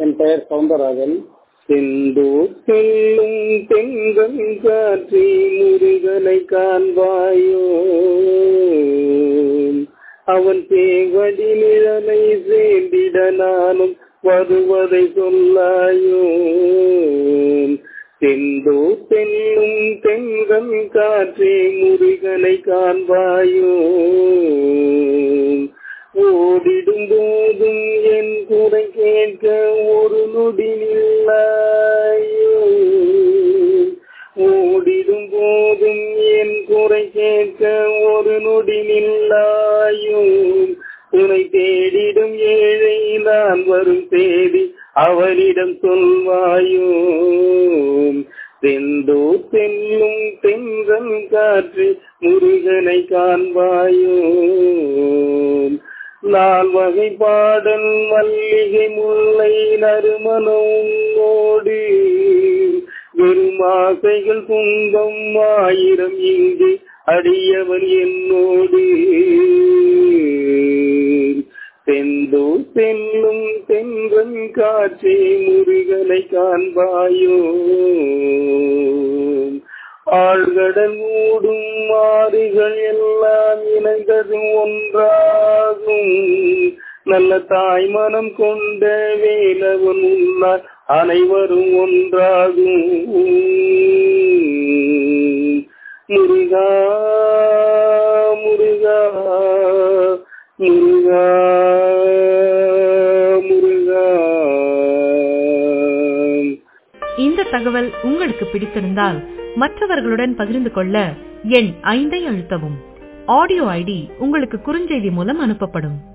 என் பெயர் சவுந்தரராஜன் செந்தூர் செல்லும் தெங்கள் காற்றி முருகனை காண்பாயோ அவன் தேவடி நிழலை சேர்ந்திட நானும் வருவதை சொல்லாயோ செந்தூர் செல்லும் தெங்கள் காற்றே முருகனை காண்பாயோ ஓடிடும் போதும் என் குறை கேட்க ஒரு நொடி நில்லாயோ ஓடிடும் போதும் என் குறை கேட்க ஒரு நொடி நில்லாயோ துணை தேடிடும் ஏழை நான் வரும் தேடி அவனிடம் சொல்வாயோ செந்தோ செல்லும் தென்றல் காற்று முருகனை காண்பாயோ நால் வகை பாடல் மல்லிகை முல்லை நறுமணம் ஓடு வெறும் ஆசைகள் துன்பம் ஆயிரம் இங்கு அடியவன் என்னோடு செந்தோ செல்லும் தென்றன் காற்றே முருகனை காண்பாயோ ஆழ்கடல் மூடும் மாறுகள் எல்லாம் இணைந்தது ஒன்றாகும் நல்ல தாய் மனம் கொண்ட வேலவன் உன்னார் அனைவரும் ஒன்றாகும் முருகா முருகா முருகா முருகா இந்த தகவல் உங்களுக்கு பிடித்திருந்தால் மற்றவர்களுடன் பகிர்ந்து கொள்ள எண் ஐந்தை அழுத்தவும் ஆடியோ ஐடி உங்களுக்கு குறுஞ்செய்தி மூலம் அனுப்பப்படும்